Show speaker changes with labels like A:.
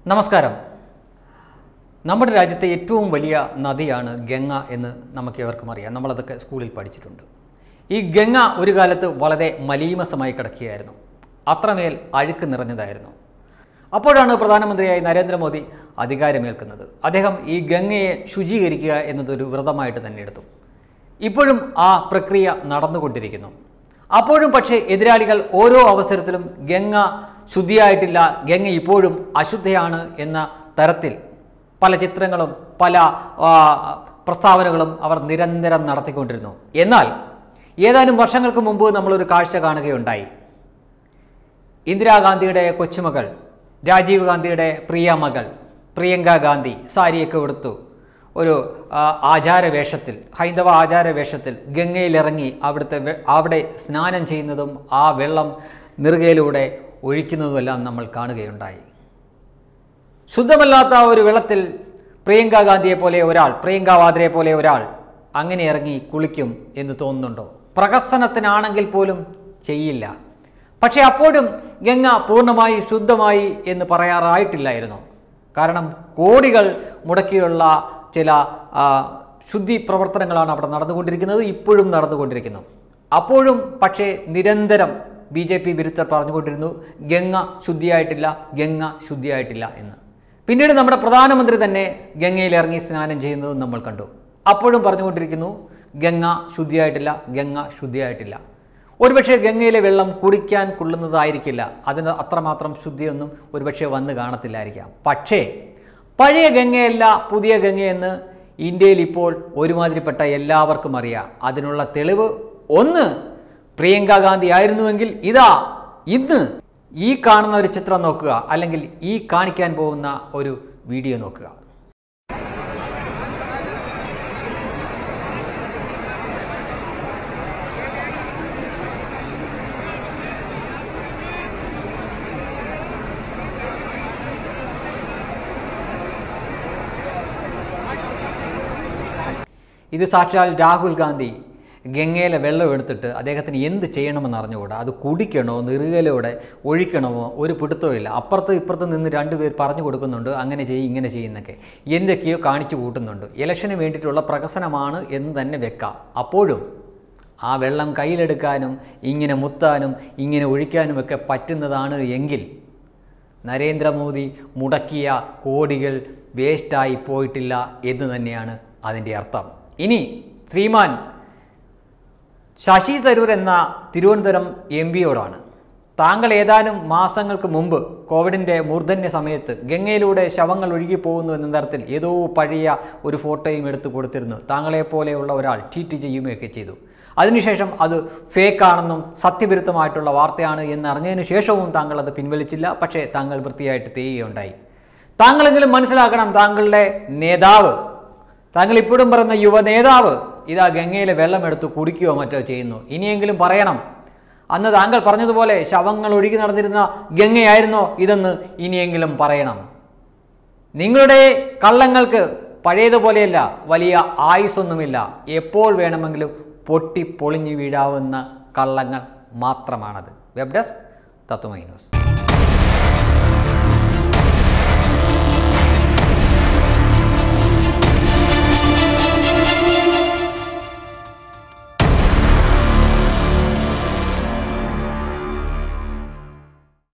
A: നമസ്കാരം നമ്മുടെ രാജ്യത്തെ ഏറ്റവും വലിയ നദിയാണ് ഗംഗ എന്ന് നമുക്ക് ഏവർക്കും അറിയാം നമ്മളതൊക്കെ സ്കൂളിൽ പഠിച്ചിട്ടുണ്ട് ഈ ഗംഗ ഒരു കാലത്ത് വളരെ മലീമസമായി കിടക്കുകയായിരുന്നു അത്രമേൽ അഴുക്ക് നിറഞ്ഞതായിരുന്നു അപ്പോഴാണ് പ്രധാനമന്ത്രിയായി നരേന്ദ്രമോദി അധികാരമേൽക്കുന്നത് അദ്ദേഹം ഈ ഗംഗയെ ശുചീകരിക്കുക എന്നതൊരു വ്രതമായിട്ട് തന്നെ എടുത്തു ഇപ്പോഴും ആ പ്രക്രിയ നടന്നുകൊണ്ടിരിക്കുന്നു അപ്പോഴും പക്ഷേ എതിരാളികൾ ഓരോ അവസരത്തിലും ഗംഗ ശുദ്ധിയായിട്ടില്ല ഗംഗ ഇപ്പോഴും അശുദ്ധയാണ് എന്ന തരത്തിൽ പല ചിത്രങ്ങളും പല ആ, പ്രസ്താവനകളും അവർ നിരന്തരം നടത്തിക്കൊണ്ടിരുന്നു എന്നാൽ ഏതാനും വർഷങ്ങൾക്ക് മുമ്പ് നമ്മളൊരു കാഴ്ച കാണുകയുണ്ടായി ഇന്ദിരാഗാന്ധിയുടെ കൊച്ചുമകൾ രാജീവ് ഗാന്ധിയുടെ പ്രിയ മകൾ പ്രിയങ്ക ഗാന്ധി സാരിയൊക്കെ ഉടുത്തു ഒരു ആ, ആചാരവേഷത്തിൽ ഹൈന്ദവ ആചാരവേഷത്തിൽ ഗംഗയിലിറങ്ങി അവിടുത്തെ വെ- അവിടെ സ്നാനം ചെയ്യുന്നതും ആ വെള്ളം നെറുകയിലൂടെ ഒഴിക്കുന്നതുമെല്ലാം നമ്മൾ കാണുകയുണ്ടായി ശുദ്ധമല്ലാത്ത ഒരു വെള്ളത്തിൽ പ്രിയങ്ക ഗാന്ധിയെ പോലെ ഒരാൾ പ്രിയങ്ക വാദ്രയെ പോലെ ഒരാൾ അങ്ങനെ ഇറങ്ങി കുളിക്കും എന്ന് തോന്നുന്നുണ്ടോ പ്രഹസനത്തിനാണെങ്കിൽ പോലും ചെയ്യില്ല പക്ഷേ അപ്പോഴും ഗംഗ പൂർണ്ണമായി ശുദ്ധമായി എന്ന് പറയാറായിട്ടില്ലായിരുന്നു കാരണം കോടികൾ മുടക്കിയുള്ള ചില ആ, ശുദ്ധി പ്രവർത്തനങ്ങളാണ് അവിടെ നടന്നുകൊണ്ടിരിക്കുന്നത് ഇപ്പോഴും നടന്നുകൊണ്ടിരിക്കുന്നു അപ്പോഴും പക്ഷേ നിരന്തരം ബി ജെ പി വിരുദ്ധർ പറഞ്ഞുകൊണ്ടിരുന്നു ഗംഗ ശുദ്ധിയായിട്ടില്ല ഗംഗ ശുദ്ധിയായിട്ടില്ല എന്ന് പിന്നീട് നമ്മുടെ പ്രധാനമന്ത്രി തന്നെ ഗംഗയിൽ ഇറങ്ങി സ്നാനം ചെയ്യുന്നതും നമ്മൾ കണ്ടു അപ്പോഴും പറഞ്ഞുകൊണ്ടിരിക്കുന്നു ഗംഗ ശുദ്ധിയായിട്ടില്ല ഗംഗ ശുദ്ധിയായിട്ടില്ല ഒരുപക്ഷെ ഗംഗയിലെ വെള്ളം കുടിക്കാൻ കൊള്ളുന്നതായിരിക്കില്ല അതിന് അത്രമാത്രം ശുദ്ധിയൊന്നും ഒരുപക്ഷെ വന്ന് കാണത്തില്ലായിരിക്കാം പക്ഷേ പഴയ ഗംഗയല്ല പുതിയ ഗംഗയെന്ന് ഇന്ത്യയിൽ ഇപ്പോൾ ഒരുമാതിരിപ്പെട്ട എല്ലാവർക്കും അറിയാം അതിനുള്ള തെളിവ് ഒന്ന് പ്രിയങ്ക ഗാന്ധി ആയിരുന്നുവെങ്കിൽ ഇതാ ഇന്ന് ഈ കാണുന്ന ഒരു ചിത്രം നോക്കുക അല്ലെങ്കിൽ ഈ കാണിക്കാൻ പോകുന്ന ഒരു വീഡിയോ നോക്കുക ഇത് സാക്ഷാൽ രാഹുൽ ഗാന്ധി ഗംഗയിലെ വെള്ളം എടുത്തിട്ട് അദ്ദേഹത്തിന് എന്ത് ചെയ്യണമെന്ന് അറിഞ്ഞുകൂടാ അത് കുടിക്കണോ നെറുകയിലൂടെ ഒഴിക്കണമോ ഒരു പിടുത്തമില്ല അപ്പുറത്ത് ഇപ്പുറത്ത് നിന്ന് രണ്ടുപേർ പറഞ്ഞു കൊടുക്കുന്നുണ്ട് അങ്ങനെ ചെയ്യും ഇങ്ങനെ ചെയ്യുന്നൊക്കെ എന്തൊക്കെയോ കാണിച്ചു കൂട്ടുന്നുണ്ട് ഇലക്ഷന് വേണ്ടിയിട്ടുള്ള പ്രഹസനമാണ് എന്ന് തന്നെ വെക്കാം അപ്പോഴും ആ വെള്ളം കയ്യിലെടുക്കാനും ഇങ്ങനെ മുത്താനും ഇങ്ങനെ ഒഴിക്കാനുമൊക്കെ പറ്റുന്നതാണ് എങ്കിൽ നരേന്ദ്രമോദി മുടക്കിയ കോടികൾ വേസ്റ്റായി പോയിട്ടില്ല എന്ന് തന്നെയാണ് അതിൻ്റെ അർത്ഥം ഇനി ശ്രീമാൻ ശശി തരൂർ എന്ന തിരുവനന്തപുരം എം പിയോടാണ് താങ്കൾ ഏതാനും മാസങ്ങൾക്ക് മുമ്പ് കോവിഡിൻ്റെ മൂർധന്യ സമയത്ത് ഗംഗയിലൂടെ ശവങ്ങൾ ഒഴുകി പോകുന്നു എന്ന തരത്തിൽ ഏതോ പഴയ ഒരു ഫോട്ടോയും എടുത്തു കൊടുത്തിരുന്നു താങ്കളെപ്പോലെയുള്ള ഒരാൾ ട്വീറ്റ് ചെയ്യുകയൊക്കെ ചെയ്തു അതിനുശേഷം അത് ഫേക്കാണെന്നും സത്യവിരുദ്ധമായിട്ടുള്ള വാർത്തയാണ് എന്ന് അറിഞ്ഞതിന് ശേഷവും താങ്കൾ അത് പിൻവലിച്ചില്ല പക്ഷേ താങ്കൾ വൃത്തിയായിട്ട് തേയുകയുണ്ടായി താങ്കളെങ്കിലും മനസ്സിലാക്കണം താങ്കളുടെ നേതാവ് താങ്കൾ ഇപ്പോഴും പറയുന്ന യുവ നേതാവ് ഇതാ ഗംഗയിലെ വെള്ളമെടുത്ത് കുടിക്കുകയോ മറ്റോ ചെയ്യുന്നു ഇനിയെങ്കിലും പറയണം അന്ന് താങ്കൾ പറഞ്ഞതുപോലെ ശവങ്ങൾ ഒഴുകി നടന്നിരുന്ന ഗംഗയായിരുന്നോ ഇതെന്ന് ഇനിയെങ്കിലും പറയണം നിങ്ങളുടെ കള്ളങ്ങൾക്ക് പഴയതുപോലെയല്ല വലിയ ആയുസ്സൊന്നുമില്ല എപ്പോൾ വേണമെങ്കിലും പൊട്ടി പൊളിഞ്ഞു വീഴാവുന്ന കള്ളങ്ങൾ മാത്രമാണത് വെബ് ഡെസ്ക് തത്വമൈ ന്യൂസ്